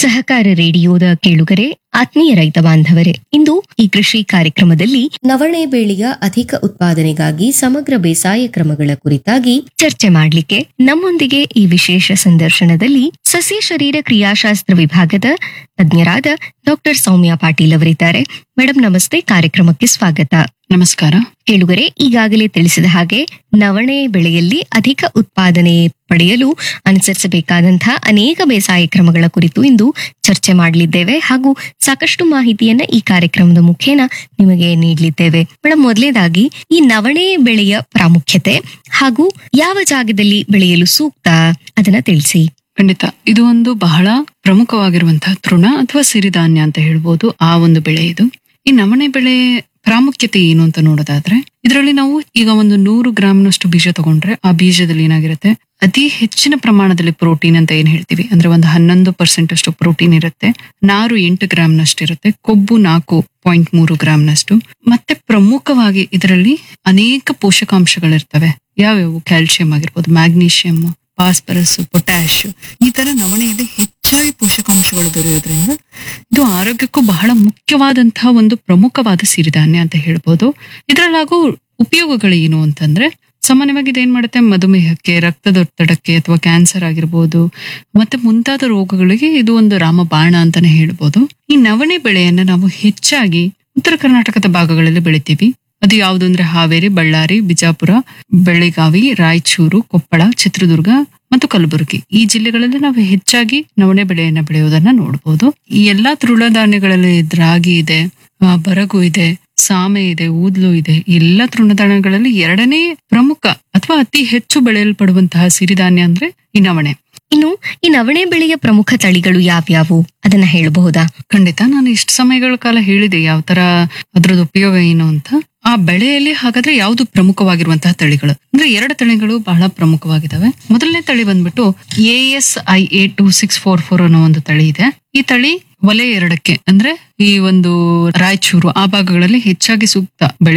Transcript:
ಸಹಕಾರ ರೇಡಿಯೋದ ಕೇಳುಗರೆ ಆತ್ಮೀಯ ರೈತ ಬಾಂಧವರೇ ಇಂದು ಈ ಕೃಷಿ ಕಾರ್ಯಕ್ರಮದಲ್ಲಿ ನವಣೆ ಬೇಳೆಯ ಅಧಿಕ ಉತ್ಪಾದನೆಗಾಗಿ ಸಮಗ್ರ ಬೇಸಾಯ ಕ್ರಮಗಳ ಕುರಿತಾಗಿ ಚರ್ಚೆ ಮಾಡಲಿಕ್ಕೆ ನಮ್ಮೊಂದಿಗೆ ಈ ವಿಶೇಷ ಸಂದರ್ಶನದಲ್ಲಿ ಸಸ್ಯ ಶರೀರ ಕ್ರಿಯಾಶಾಸ್ತ್ರ ವಿಭಾಗದ ತಜ್ಞರಾದ ಡಾಕ್ಟರ್ ಸೌಮ್ಯ ಪಾಟೀಲ್ ಅವರಿದ್ದಾರೆ ಮೇಡಮ್ ನಮಸ್ತೆ ಕಾರ್ಯಕ್ರಮಕ್ಕೆ ಸ್ವಾಗತ ನಮಸ್ಕಾರ ಕೇಳುಗರೆ ಈಗಾಗಲೇ ತಿಳಿಸಿದ ಹಾಗೆ ನವಣೆ ಬೆಳೆಯಲ್ಲಿ ಅಧಿಕ ಉತ್ಪಾದನೆ ಪಡೆಯಲು ಅನುಸರಿಸಬೇಕಾದಂತಹ ಅನೇಕ ಬೇಸಾಯ ಕ್ರಮಗಳ ಕುರಿತು ಇಂದು ಚರ್ಚೆ ಮಾಡಲಿದ್ದೇವೆ ಹಾಗೂ ಸಾಕಷ್ಟು ಮಾಹಿತಿಯನ್ನ ಈ ಕಾರ್ಯಕ್ರಮದ ಮುಖೇನ ನಿಮಗೆ ನೀಡಲಿದ್ದೇವೆ ಮೇಡಮ್ ಮೊದಲನೇದಾಗಿ ಈ ನವಣೆ ಬೆಳೆಯ ಪ್ರಾಮುಖ್ಯತೆ ಹಾಗೂ ಯಾವ ಜಾಗದಲ್ಲಿ ಬೆಳೆಯಲು ಸೂಕ್ತ ಅದನ್ನ ತಿಳಿಸಿ ಖಂಡಿತ ಇದು ಒಂದು ಬಹಳ ಪ್ರಮುಖವಾಗಿರುವಂತಹ ತೃಣ ಅಥವಾ ಸಿರಿಧಾನ್ಯ ಅಂತ ಹೇಳ್ಬೋದು ಆ ಒಂದು ಬೆಳೆ ಇದು ಈ ನವಣೆ ಬೆಳೆ ಪ್ರಾಮುಖ್ಯತೆ ಏನು ಅಂತ ನೋಡೋದಾದ್ರೆ ಇದರಲ್ಲಿ ನಾವು ಈಗ ಒಂದು ನೂರು ಗ್ರಾಮ್ನಷ್ಟು ಬೀಜ ತಗೊಂಡ್ರೆ ಆ ಬೀಜದಲ್ಲಿ ಏನಾಗಿರುತ್ತೆ ಅತಿ ಹೆಚ್ಚಿನ ಪ್ರಮಾಣದಲ್ಲಿ ಪ್ರೋಟೀನ್ ಅಂತ ಏನ್ ಹೇಳ್ತೀವಿ ಅಂದ್ರೆ ಒಂದು ಹನ್ನೊಂದು ಪರ್ಸೆಂಟ್ ಅಷ್ಟು ಪ್ರೋಟೀನ್ ಇರುತ್ತೆ ನಾರು ಎಂಟು ಗ್ರಾಮ್ನಷ್ಟು ಇರುತ್ತೆ ಕೊಬ್ಬು ನಾಲ್ಕು ಪಾಯಿಂಟ್ ಮೂರು ಗ್ರಾಮ್ನಷ್ಟು ಮತ್ತೆ ಪ್ರಮುಖವಾಗಿ ಇದರಲ್ಲಿ ಅನೇಕ ಪೋಷಕಾಂಶಗಳಿರ್ತವೆ ಯಾವ್ಯಾವು ಕ್ಯಾಲ್ಸಿಯಂ ಆಗಿರ್ಬೋದು ಮ್ಯಾಗ್ನೀಷಿಯಂ ಫಾಸ್ಫರಸ್ ಪೊಟ್ಯಾಶ್ ಈ ತರ ನವಣೆಯಲ್ಲಿ ಹೆಚ್ಚಾಗಿ ಪೋಷಕಾಂಶಗಳು ದೊರೆಯೋದ್ರಿಂದ ಇದು ಆರೋಗ್ಯಕ್ಕೂ ಬಹಳ ಮುಖ್ಯವಾದಂತಹ ಒಂದು ಪ್ರಮುಖವಾದ ಸಿರಿಧಾನ್ಯ ಅಂತ ಹೇಳ್ಬೋದು ಇದರಲ್ಲಾಗೋ ಉಪಯೋಗಗಳು ಏನು ಅಂತಂದ್ರೆ ಸಾಮಾನ್ಯವಾಗಿ ಇದೇನ್ ಮಾಡುತ್ತೆ ಮಧುಮೇಹಕ್ಕೆ ರಕ್ತದೊತ್ತಡಕ್ಕೆ ಅಥವಾ ಕ್ಯಾನ್ಸರ್ ಆಗಿರ್ಬೋದು ಮತ್ತೆ ಮುಂತಾದ ರೋಗಗಳಿಗೆ ಇದು ಒಂದು ರಾಮಬಾಣ ಅಂತಾನೆ ಹೇಳ್ಬೋದು ಈ ನವಣೆ ಬೆಳೆಯನ್ನ ನಾವು ಹೆಚ್ಚಾಗಿ ಉತ್ತರ ಕರ್ನಾಟಕದ ಭಾಗಗಳಲ್ಲಿ ಬೆಳಿತೀವಿ ಅದು ಯಾವುದು ಅಂದ್ರೆ ಹಾವೇರಿ ಬಳ್ಳಾರಿ ಬಿಜಾಪುರ ಬೆಳಗಾವಿ ರಾಯಚೂರು ಕೊಪ್ಪಳ ಚಿತ್ರದುರ್ಗ ಮತ್ತು ಕಲಬುರಗಿ ಈ ಜಿಲ್ಲೆಗಳಲ್ಲಿ ನಾವು ಹೆಚ್ಚಾಗಿ ನವಣೆ ಬೆಳೆಯನ್ನ ಬೆಳೆಯೋದನ್ನ ನೋಡಬಹುದು ಈ ಎಲ್ಲಾ ತೃಣಧಾನ್ಯಗಳಲ್ಲಿ ರಾಗಿ ಇದೆ ಆ, ಬರಗು ಇದೆ ಸಾಮೆ ಇದೆ ಊದ್ಲು ಇದೆ ಎಲ್ಲ ತೃಣಧಾನ್ಯಗಳಲ್ಲಿ ಎರಡನೇ ಪ್ರಮುಖ ಅಥವಾ ಅತಿ ಹೆಚ್ಚು ಬೆಳೆಯಲ್ಪಡುವಂತಹ ಸಿರಿಧಾನ್ಯ ಅಂದ್ರೆ ಈ ನವಣೆ ಇನ್ನು ಈ ನವಣೆ ಬೆಳೆಯ ಪ್ರಮುಖ ತಳಿಗಳು ಯಾವ್ಯಾವು ಅದನ್ನ ಹೇಳಬಹುದಾ ಖಂಡಿತ ನಾನು ಇಷ್ಟು ಸಮಯಗಳ ಕಾಲ ಹೇಳಿದೆ ಯಾವ ತರ ಅದ್ರದ್ದು ಉಪಯೋಗ ಏನು ಅಂತ ಆ ಬೆಳೆಯಲ್ಲಿ ಹಾಗಾದ್ರೆ ಯಾವ್ದು ಪ್ರಮುಖವಾಗಿರುವಂತಹ ತಳಿಗಳು ಅಂದ್ರೆ ಎರಡು ತಳಿಗಳು ಬಹಳ ಪ್ರಮುಖವಾಗಿದ್ದಾವೆ ಮೊದಲನೇ ತಳಿ ಬಂದ್ಬಿಟ್ಟು A S I A two six four four ಅನ್ನೋ ಒಂದು ತಳಿ ಇದೆ ಈ ತಳಿ ವಲಯ ಎರಡಕ್ಕೆ ಅಂದ್ರೆ ಈ ಒಂದು ರಾಯಚೂರು ಆ ಭಾಗಗಳಲ್ಲಿ ಹೆಚ್ಚಾಗಿ ಸೂಕ್ತ ಬೆಳೆ